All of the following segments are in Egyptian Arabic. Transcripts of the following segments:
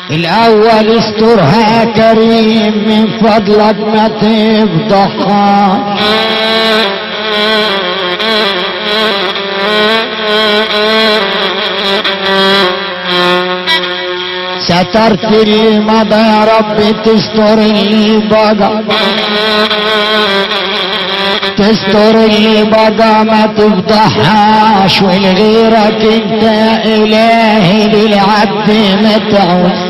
الاول استرها يا كريم من فضلك ما تفضحها سترت اللي مضى يا رب تستر اللي بقى تستر اللي بقى ما تفضحهاش ولغيرك انت يا الهي للعبد متعوز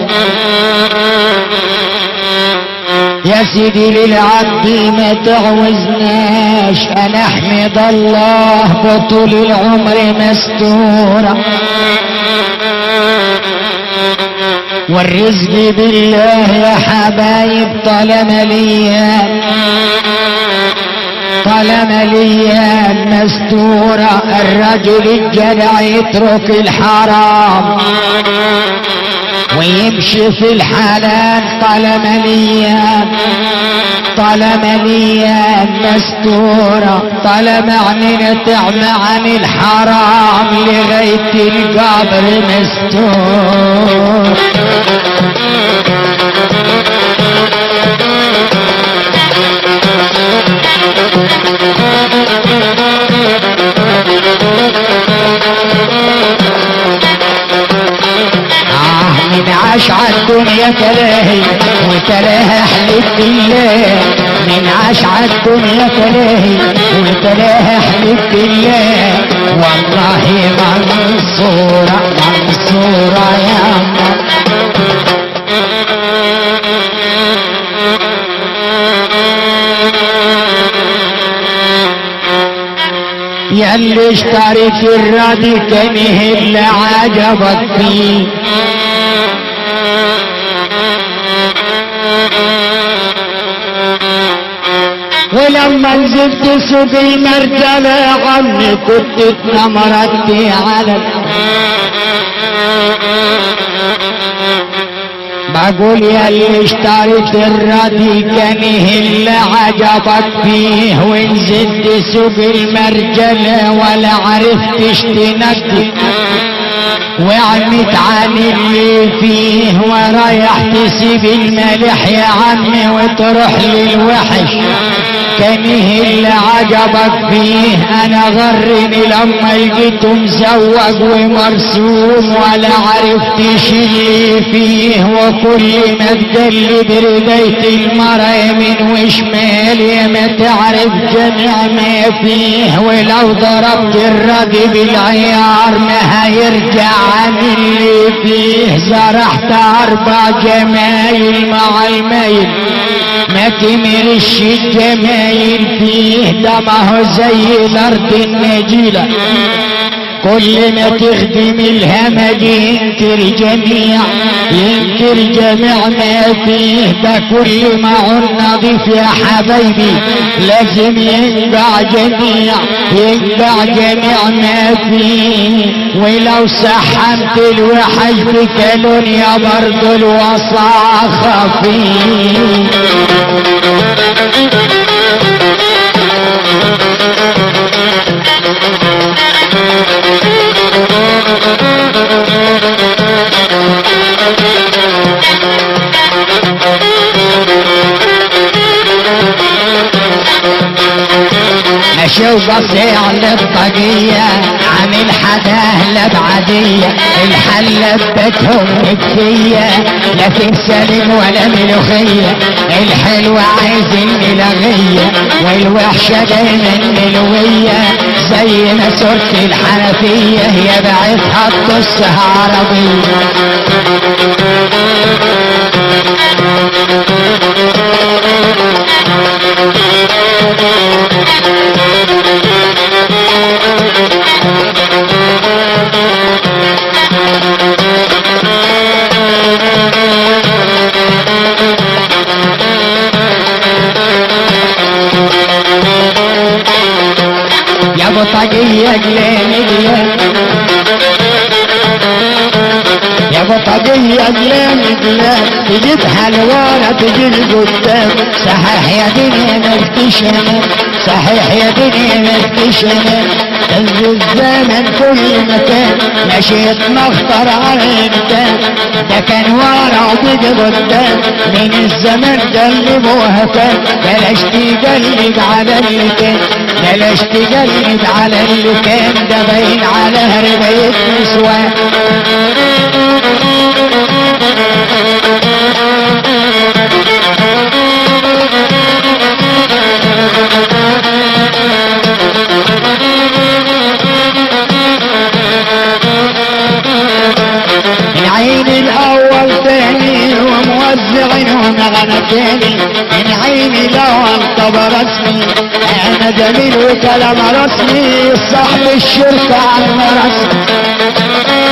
يا سيدي للعبد ما تعوزناش انا احمد الله بطول العمر مستورة والرزق بالله يا حبايب طالما ليا طالما ليا مستورة الرجل الجدع يترك الحرام ويمشي في الحلال طالما ليا طالما ليا مستورة طالما عننا تعمى عن الحرام لغاية القبر مستور آه من عاش عالدنيا تلاهي وتلاها حلف بالله من عاش عالدنيا تلاهي وتلاها حلف بالله والله منصورة منصورة يا الله يا اللي اشتريت الرادي كان اللي عجبك فيه ولما نزلت سوق المرجلة يا عمي كنت اتنمرت على بقول يا اللي اشتريت الردي كان اللي عجبك فيه ونزلت سوق المرجلة ولا عرفتش تنقي وعمت عن اللي فيه ورايح تسيب الملح يا عمي وتروح للوحش كان اللي عجبك فيه انا غرني لما لقيته مزوج ومرسوم ولا عرفتش اللي فيه وكل ما تقلب رجليت المرأة يمين وشمال يا ما تعرف جميع ما فيه ولو ضربت الرجل بالعيار ما هيرجع عن اللي فيه زرعت اربع جمايل مع الميل ما تمرش الجمايل فيه ده ما هو زي الارض النجيله كل ما تخدم الهمج ينكر جميع ينكر جميع ما فيه ده كل ما عنا نضيف يا حبايبي لازم ينبع جميع ينبع جميع ما فيه ولو سحبت الوحش بكالون يا برضو الوصاخة فيه اشوف عن الطاقية عامل حداه لبعدية الحلة بتهم كفية لا في سلم ولا ملوخية الحلوة عايز الملغية والوحشة دايما ملوية زي ما صورة الحنفية هي بعتها تقصها عربية يا بطاقية جلامدية يا بطاقية جلامدية تجيبها لورا تجي لقدام صحيح يا دنيا ما افتشنا صحيح يا دنيا ما افتشنا عز الزمن كل مكان مشيت مخطر على انسان ده كان ورا وبيجي قدام من الزمن قلب وهفان بلاش تقلب على اللي كان بلاش تقلب على اللي كان ده باين على هربية نسوان العين الاول تاني وموزعينهم غنى تاني العين الاول طب رسمي انا جميل وكلام رسمي صاحب الشركة عم رسمي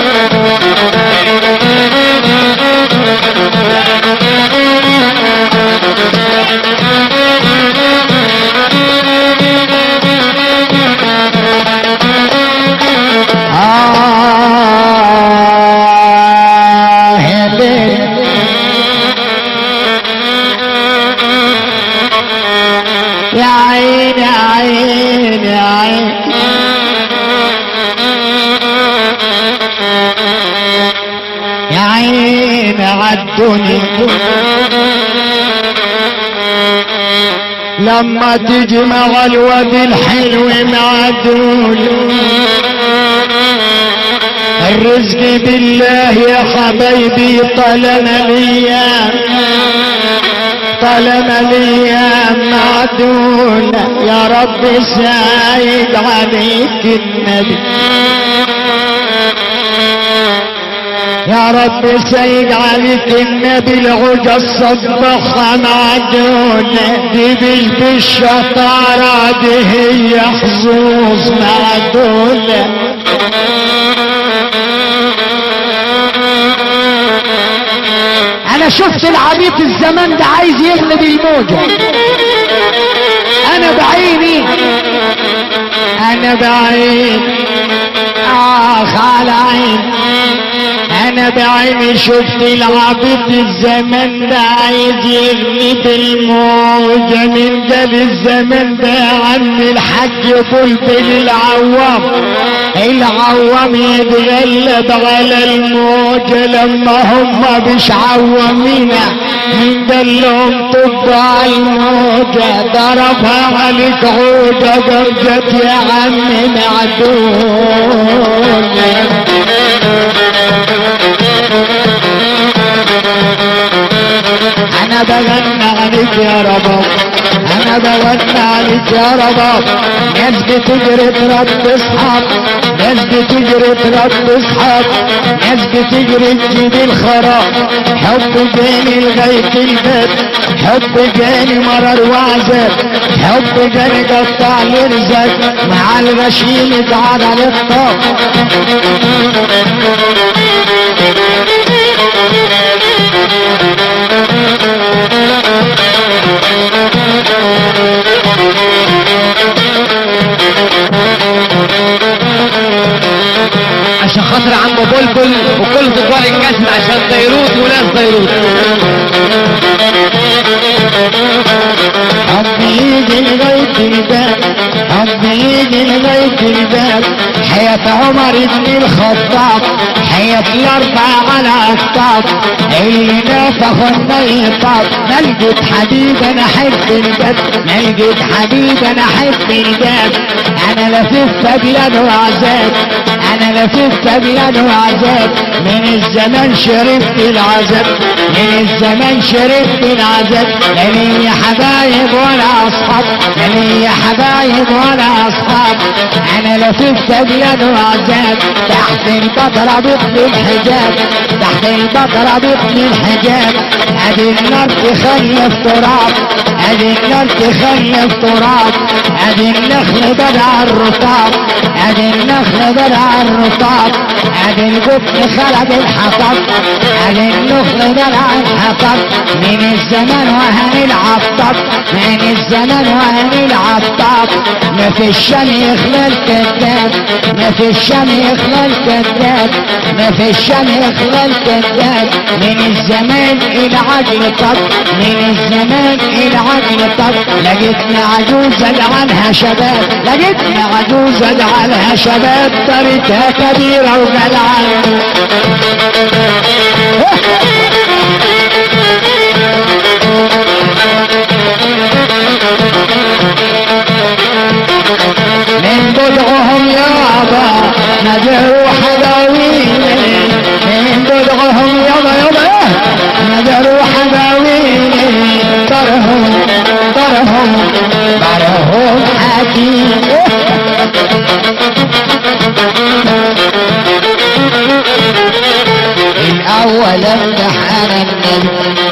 آه يا ليل يا عين يا عين يا عين يا عين عالدنيا لما تيجي مع الواد الحلو معدول الرزق بالله يا حبايبي طالما الايام طالما الايام معدولة يا رب سايد عليك النبي يا رب سيد عليك النبي العجة الصبخة معدولة دي مش بالشطارة دي هي حظوظ معدولة انا شفت العبيط الزمان ده عايز يغلب الموجة انا بعيني انا بعيني اخ على عيني انا بعيني شفت العبيط الزمان ده عايز يغلب الموجة من قال الزمان ده يا عم الحاج بلبل العوام العوام يتغلب على الموجة لما هم مش عوامينا من قال لهم طب الموجة ضربها عليك عودة جرجت يا عم معدول انا بغنى عليك يا رباب انا بغنى عليك يا رباب ناس بتجري ترد تصحاب ناس بتجري ترد تصحاب ناس بتجري تجيب الخراب حب جاني لغاية الباب حب جاني مرر وعذاب حب جاني قطع لرزق مع الغشيم اتعاد على الطاق عشان خاطر عم بلبل وكل تجار الجسم عشان بيروت وناس بيروت حب يجي لغاية الباب حب يجي لغاية الباب حياة عمر بن الخطاب حياة الأربعة على أكتاف اللي نفخ النيطاب ما لقيت حبيب أنا أحب الباب ما لقيت حبيب أنا أحب الباب أنا لفت بلاد وعذاب أنا لفت بلاد وعذاب من الزمان شربت العذاب من الزمان شربت العذاب لا ليا حبايب ولا أصحاب لا ليا حبايب ولا أصحاب أنا لفت بلاد وعذاب تحت البطرة بطل الحجاب تحت البطرة بطل الحجاب ادي النار تخلف تراب ادي النار تخلف تراب ادي النخل بدع الرطاب ادي النخل بدع الرطاب ادي القطن خلق الحطب ادي النخل بدع الحطب من الزمن وهنلعب طب من الزمن وهنلعب طب ما في الشام يخلى الكذاب ما في الشام يخلى الكذاب ما في الشام يخلى الكذاب من الزمان العجل طب من الزمان العجل طب لقيتنا عجوزة عنها شباب لقيتنا عجوزة عنها شباب طريقها كبيرة وجلعة من بدعهم يابا نجروا حداوين من بدعهم يابا يابا نجروا حداوين ترهم ترهم ترهم حكيم الأول امتحان النبي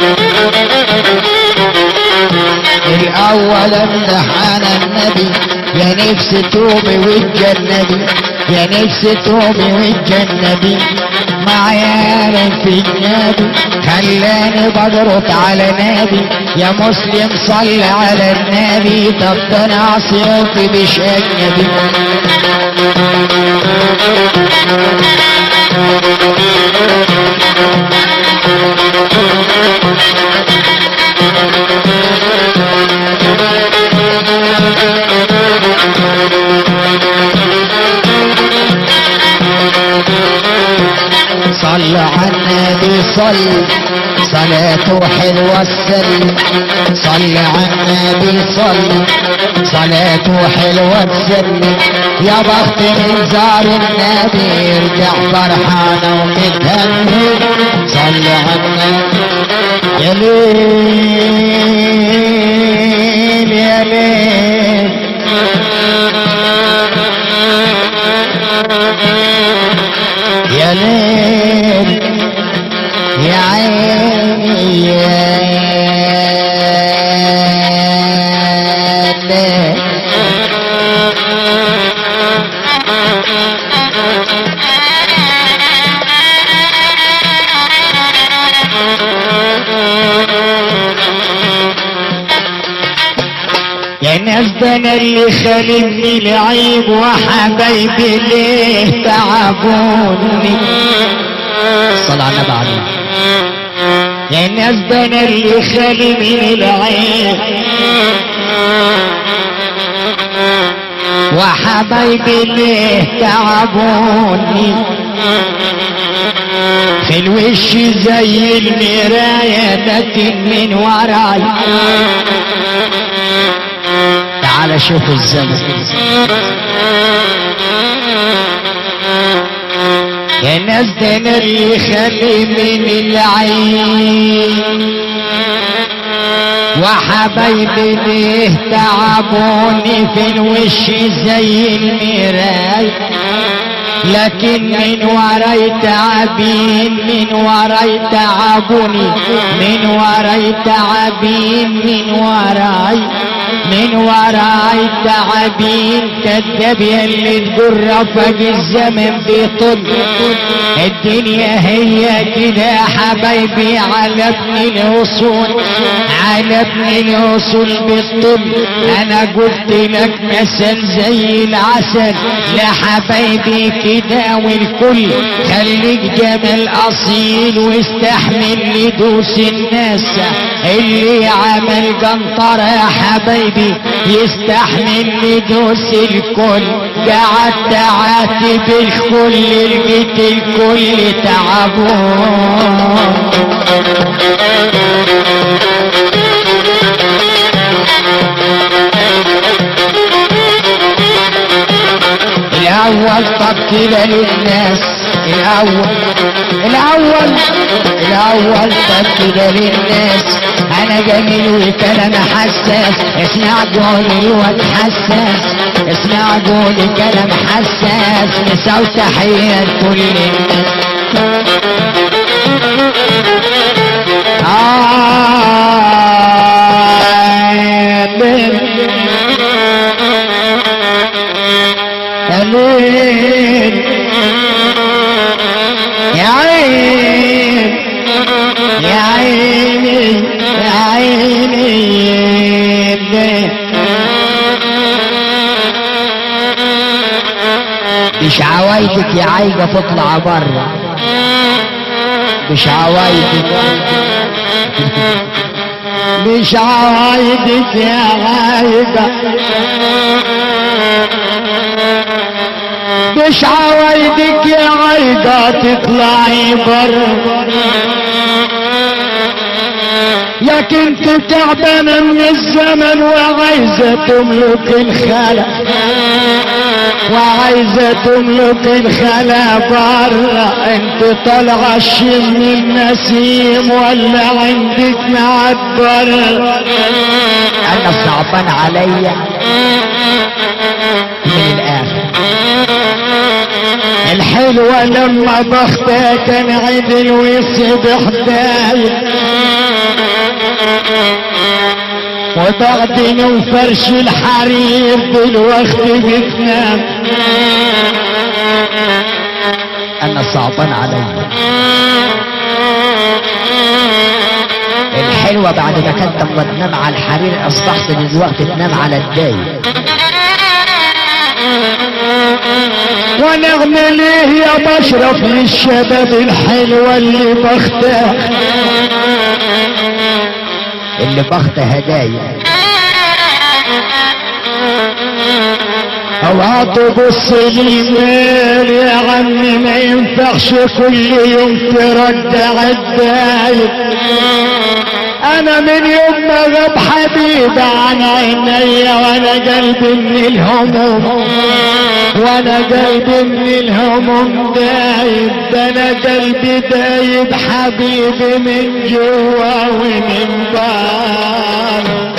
الأول امتحان النبي يا نفس توبي واتجنبي يا نفس توبي واتجنبي معيار في النبي خلاني بضرط على نبي يا مسلم صل على النبي طب ده انا عصيتي مش اجنبي صل على النبي صل صلاته حلوة السل صل على النبي صل صلاته حلوة السل يا بخت من زار النبي يرجع فرحانة ومتهني صل على النبي يا ليل يا ليل يا ليل يا عيني يا ليل يا ناس ده انا اللي خالفني لعيب وحبايبي ليه تعبوني صلى على النبي عليه يا ناس ده انا اللي خالفني لعيب وحبايبي ليه تعبوني في الوش زي المراية لكن من وراي تعال شوف الزمن يا ناس ده انا اللي خلي من العين وحبايبي ليه تعبوني في الوش زي المراي لكن من وراي تعبين من وراي تعبوني من وراي تعبين من وراي من وراي تعبين كذاب يلي تقول رفق الزمن بيطل الدنيا هي كده حبايبي على ابن الاصول على ابن الاصول بالطب انا قلت لك مثل زي العسل لحبايبي كده والكل خليك جمال اصيل واستحمل لدوس الناس اللي عمل قنطرة يا حبايبي يستحمل لدوس الكل قعدت عاتب الكل لقيت الكل تعبون الاول طب كده للناس الاول الاول الاول طب كده للناس انا جميل وكلام حساس اسمع قولي الواد حساس اسمع قولي كلام حساس مساو تحية لكل الناس آمين يا عين يا عيني يا عيني مش عوايدك يا عايقة تطلع بره مش عوايدك مش عوايدك يا عايدة مش عوايدك يا عايدة تطلعي بره يا كنت تعبانة من الزمن وعايزة تملك الخلا وعايزة تملك الخلا برا انت طالعة الشم النسيم ولا عندك معبر انا صعبان عليا من الاخر الحلوة لما بختها كان عدل ويصبح دايم وبعدين وفرش الحرير دلوقت بتنام انا صعبان عليا الحلوة بعد ما كانت لما تنام على الحرير اصبحت دلوقتي تنام على الدايم ونغني ليه يا بشرف للشباب الحلوة اللي بختها اللي بخت هدايا اوعى تبص للمال يا عمي ما ينفعش كل يوم ترجع الدايب انا من يوم ما غاب حبيب عن عينيا وانا قلبي من الهموم وانا قلبي من الهموم دايب ده انا قلبي دايب حبيبي من جوا ومن بره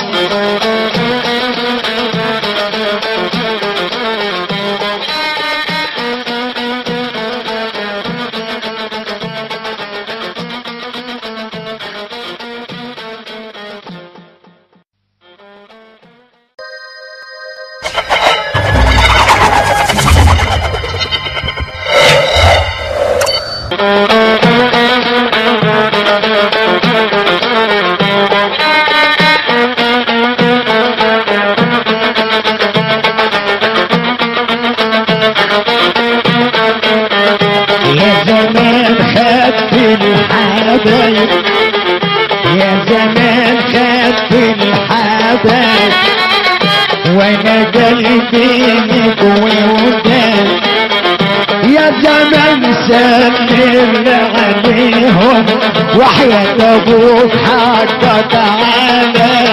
يا زمان خدت الحبايب يا زمان خدت الحبايب وانا قلبي مكوي ودان يا زمان سلم عليهم وحياة ابوك حتى تعالى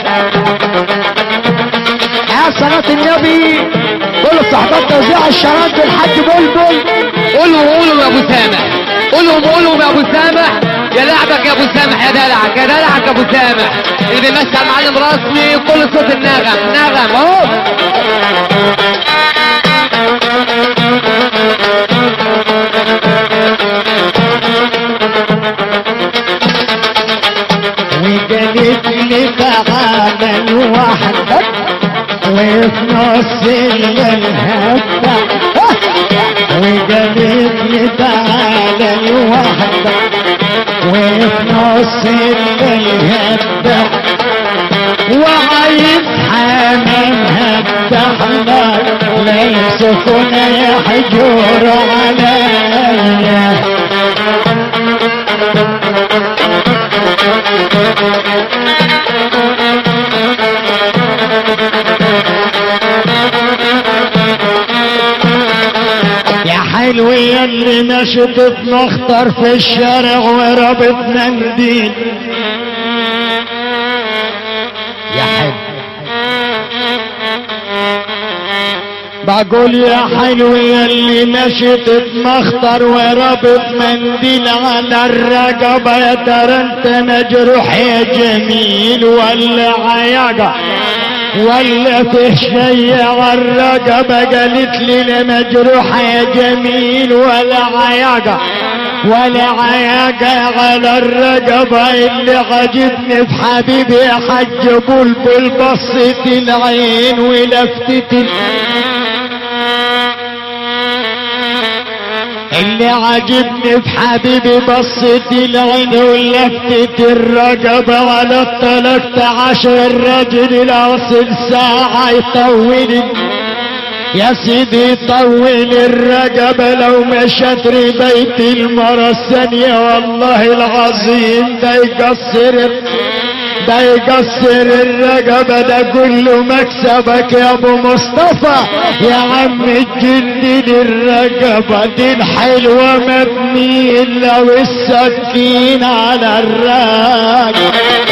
يا صلاة النبي كل صحبات توزيع الشراب الحاج بلبل قولوا قولوا يا ابو سامح قولوا قولوا يا ابو سامح يا لعبك يا ابو سامح يا دلعك يا دلعك يا ابو سامح اللي بيمثل معلم رسمي كل صوت النغم نغم اهو وقالت لي تعالى لوحدك وفي نص الليل هبة وقالت لي تعالى لوحدك وفي نص الليل هبة وعايز حامل هبة لا يسكن يحجر عليا يا حلو يا اللي مشيت بنخطر في الشارع ورابط منديل يا حلو بقول يا حلو يا اللي مشيت بمخطر ورابط منديل على الرقبة يا ترى انت مجروح يا جميل ولا عياقة ولا في شيء على الرقبة قالت لي لا مجروحة يا جميل ولا عياقة ولا عياقة على الرقبة اللي عجبني في حبيبي يا حج بلبل بصت العين ولفتت ال- اللي عاجبني في حبيبي بصت العين ولفتت الرقبة ولا التلات عشر الرجل الاصل ساعة يطول يا سيدي طول الرقبة لو مشت ربيت المرة الثانية والله العظيم ده يقصر ده يقصر الرقبة ده كله مكسبك يا ابو مصطفى يا عم الجلد الرقبة دي الحلوة مبني لو السكين على الرقبة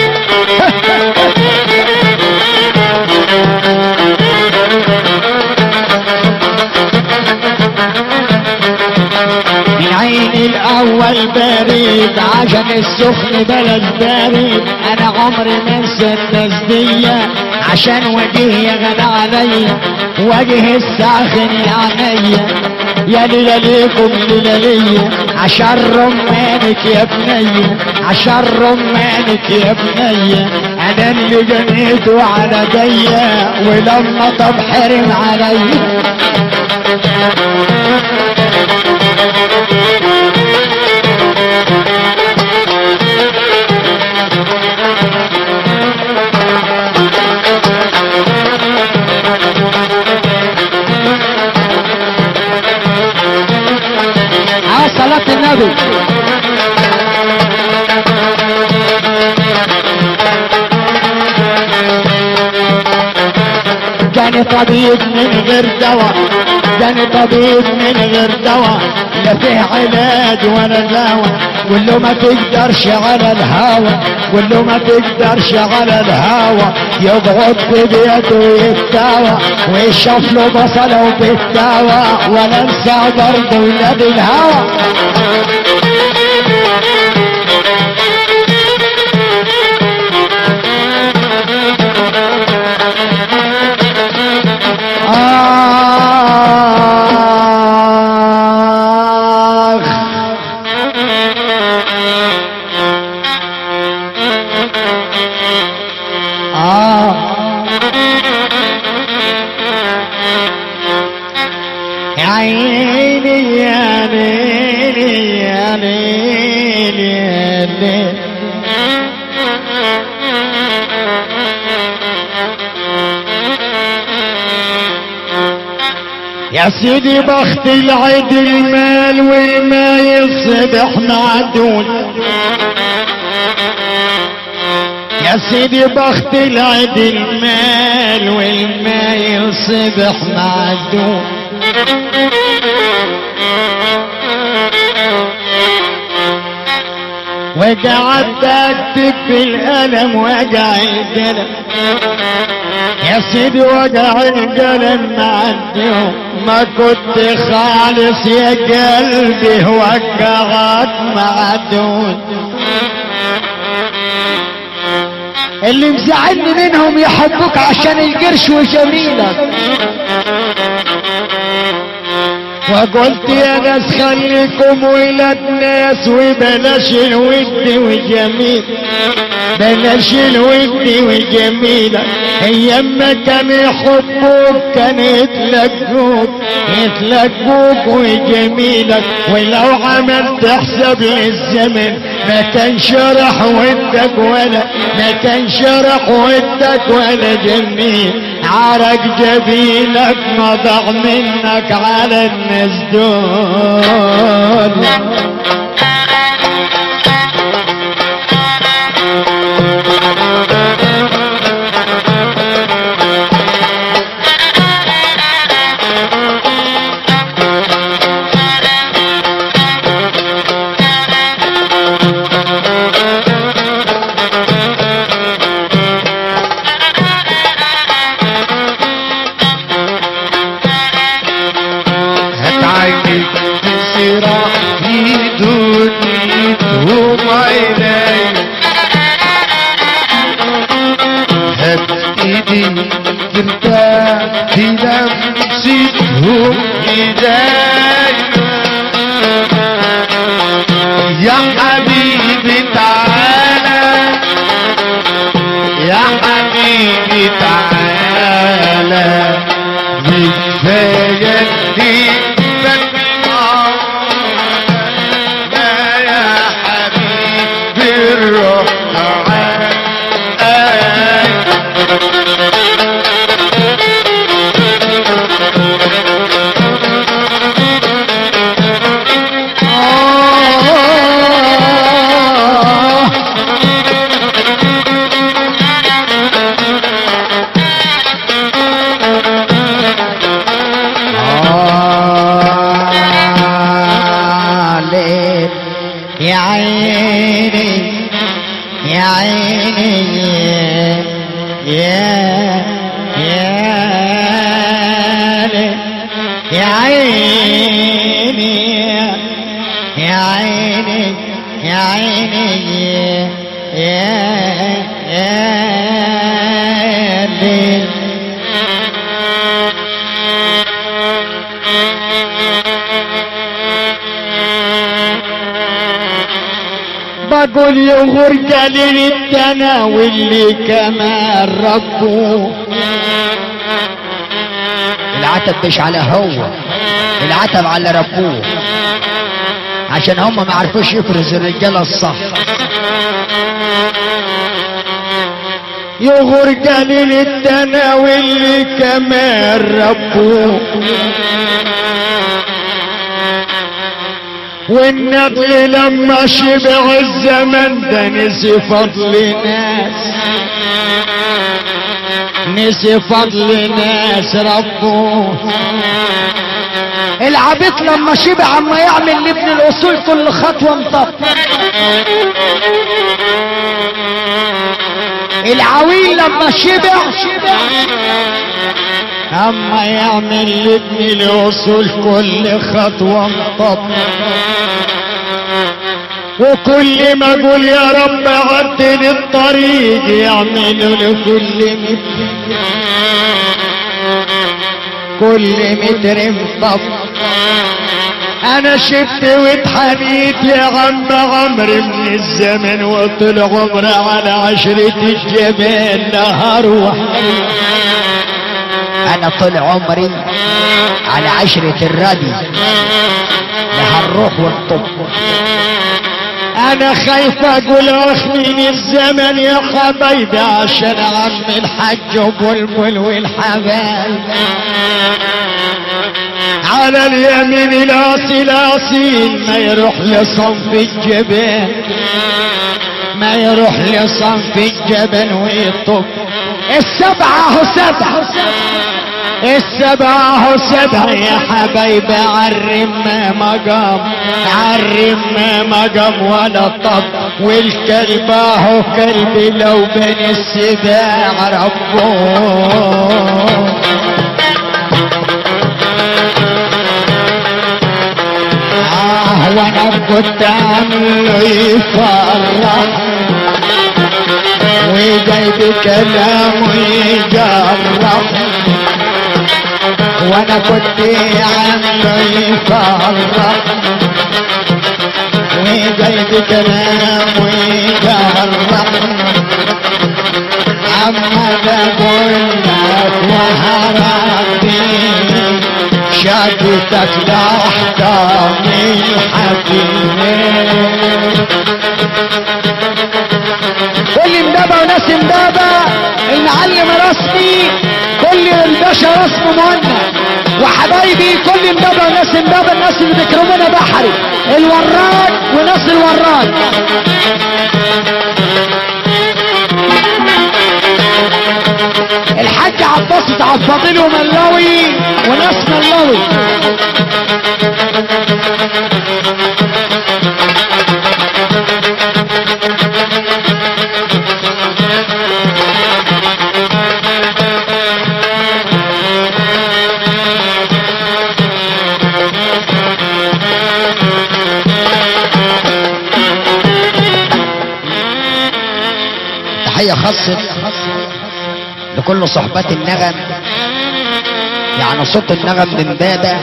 العين الاول بارد عشان السخن بلد بارد انا عمري ما انسى الناس دي عشان وجهي غنى عليا وجه الساخن يا عينيا يا ليلة ليكم ليلة ليا عشان رمانك يا بنية عشان رمانك يا بنية انا اللي جنيته على ديا ولما طب حرم عليا على صلاة النبي كان طبيب من غير دواء كان طبيب من غير دواء لا فيه علاج ولا دواء قول له ما تقدرش على الهوى قول له ما تقدرش على الهوى يقعد في بيته ويتداوى ويشوف له بصله وبالدواء ولا انسى برضه ولاد الهوى آخ آه يا عيني يا ليلي يا ليلي يا ليلي يا سيدي بخت العيد المال والما يصبح معدود يا سيدي بخت العيد المال والما يصبح معدود وقعدت اكتب بالقلم وقع القلم يا سيدي وقع القلم معدي ما كنت خالص يا قلبي وقعت معدود اللي مزعلني منهم يحبوك عشان القرش وجميلك وقلت يا ناس خليكم ولاد ناس وبلاش الود والجميل بلاش الود والجميلة ايام ما كان يحبوك كان يتلقوك يتلقوك وجميلك ولو عملت حساب للزمن ما كان شرح ودك ولا ما كان شرح ودك ولا جميل عرق جبينك مضع منك على الناس دول هتعيش بسرعة في دنيتهم عيني هات ايدي ترتاح في نفسهم ايدي يا حبيبي تعالى يا حبيبي تعالى كفاية اللي بسمعه يا حبيبي الروح تعالى عيني يا يا يا عيني يا عيني يا عيني يا يا ليل بقول يغور قليل الدنا واللي كمان ربه العتب مش على هو العتب على ربوه عشان هم ما عرفوش يفرز الرجاله الصح يغور قليل الدنا واللي كمان ربوه والنبي لما شبع الزمن ده نسي فضل ناس نسي فضل ناس ربه العبيط لما شبع عما يعمل لابن الاصول كل خطوه مطب العويل لما شبع اما يعمل لابن الاصول كل خطوه مطب وكل ما اقول يا رب عدل الطريق يعملوا لكل متر كل متر مطب انا شفت واتحنيت يا عم عمرو من الزمن وطول عمري على عشرة الجبال نهار وحيد انا طول عمري على عشرة الردي لهالروح والطب انا خايف اقول اخ من الزمن يا حبايبي عشان عم الحج وبلبل والحبايب على اليمين الاصيل اصيل ما يروح لصنف الجبال ما يروح لصنف الجبل ويطب السبعة هو سبعة السبعة هو سبعة يا حبايبي عالرم مقام عالرم مقام ولا طب والكلب هو كلبي لو بين السباع ربه آه وانا كنت عامله يفرح وجايب كلامه يجرح وانا كنت عامله يفرح وجايب كلامه يجرح عما بقول لك وهربتني شدتك لاحكام الحكيم كل امبابة وناس امبابة المعلم رسمي كل الباشا رسمه مهنا وحبايبي كل امبابة وناس امبابة الناس اللي بيكرمونا بحري الوراد وناس الوراد الحاج عباس عباطيل وملاوي وناس ملاوي تحية خاصة لكل صحبات النغم يعني صوت النغم من بابا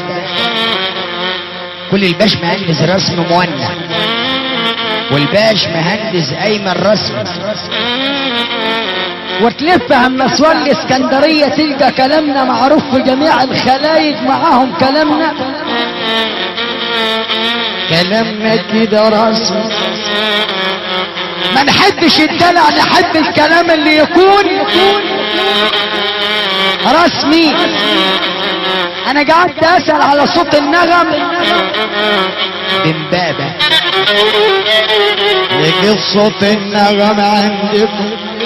كل الباش مهندس رسم مونع والباش مهندس ايمن رسم وتلف هم مسوال الاسكندرية تلقى كلامنا معروف في جميع الخلايج معاهم كلامنا كلامنا كده رسم ما نحبش الدلع نحب الكلام اللي يكون رسمي انا قعدت اسال على صوت النغم من بابا لقيت صوت النغم عندكم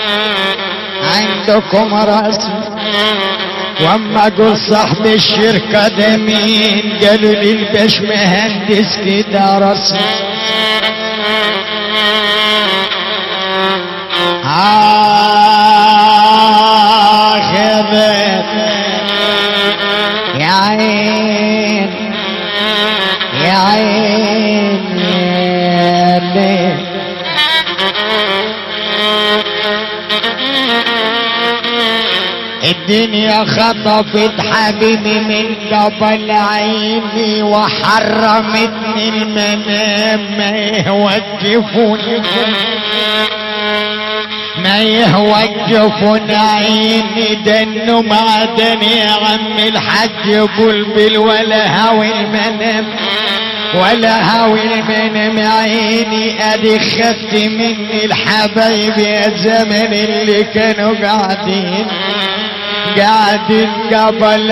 عندكم رسم واما اقول صاحب الشركة ده مين قالوا لي الباش مهندس كده رسم الدنيا خطفت حبيبي من قبل عيني وحرمتني المنام ما يوقفوني ما يوقفون عيني دنو معدن يا عم الحاج بلبل ولا هاوي المنام ولا هاوي المنام عيني ادي خدت مني الحبايب يا زمن اللي كانوا قاعدين قاعدين قبل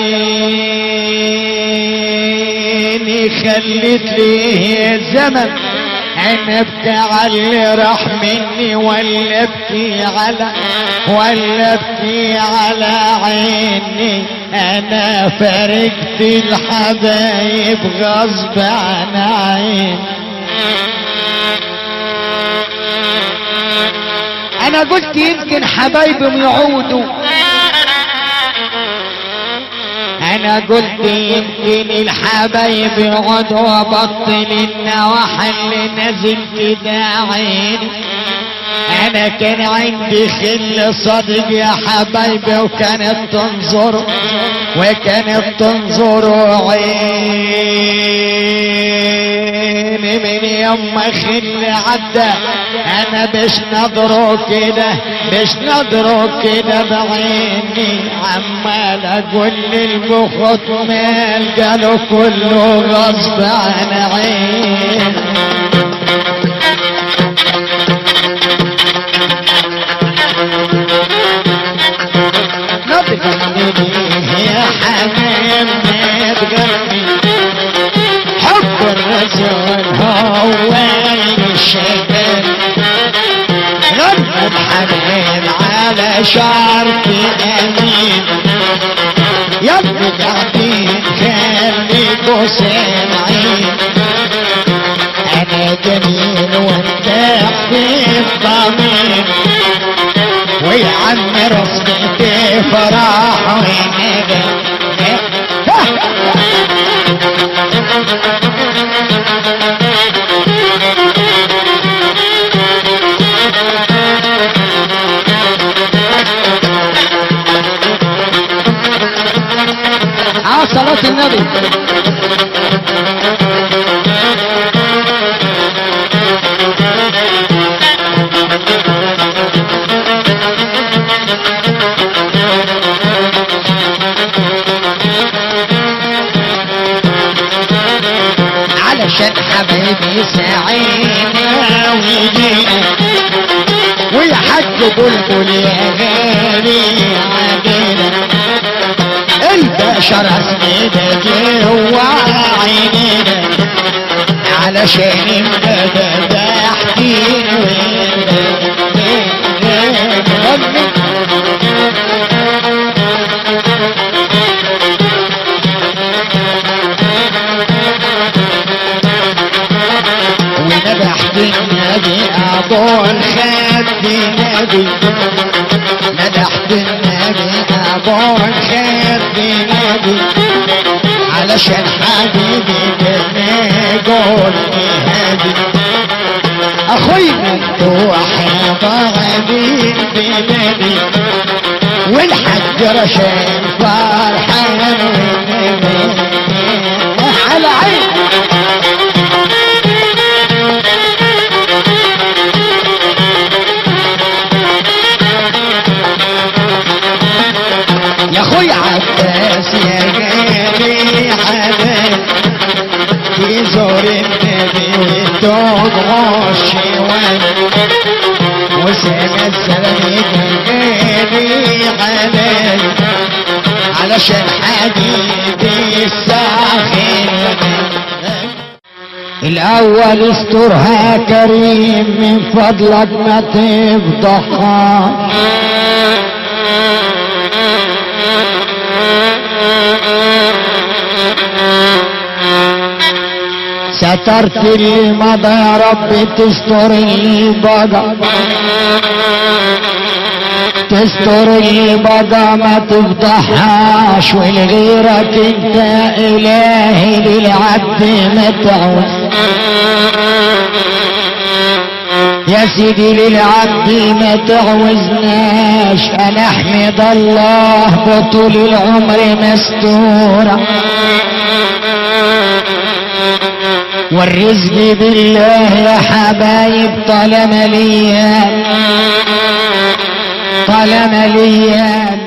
عيني خلت لي يا زمن انا ابكي على اللي راح مني ولا ابكي على ولا ابكي على عيني انا فارقت الحبايب غصب عن عيني انا قلت يمكن حبايبهم يعودوا انا قلت يمكن الحبايب يقعدوا وابطل النواحي اللي نازل كده عين انا كان عندي خل صدق يا حبايبي وكانت تنظر وكانت تنظر عين من يوم خل عدى انا مش نظره كده مش نظره كده بعيني عمال اقول للمخط مال قالوا كله غصب عن عين يا حمام ما تغني حب الرسول هو الشباب غنى حنين على شرطي امين يا ابن قاعدين خليكوا سامعين انا جميل وانت في الضمير ويا عم رسمتي فرح وندم على صلاة النبي علشان حبيبي ساعينا ويجينا ويا حاج بلبل يا غالي عادنا البشر اسمنا جوا عينينا علشان المدى ضاحكين ونبحت النبي ابو الخد نبي مدحت النبي ابو الخد نبي علشان حبيبي كان يقول هادي اخوي مفتوح يا ضربي بلادي والحج رشان فرحان والنبي على عين يا اخوي عباس يا غالي حبايب يزور النبي ويدوب غشوان وسامع السلام غالي حبايب علشان حبيبي الساخن الاول استرها كريم من فضلك ما تفضحها سترت اللي مضى يا رب تستر اللي بقى تستر اللي بقى ما تفضحهاش ولغيرك انت الهي للعبد ما تعوز يا يا سيدي للعبد ما تعوزناش انا احمد الله بطول العمر مستورة والرزق بالله يا حبايب طالما ليا طالما ليا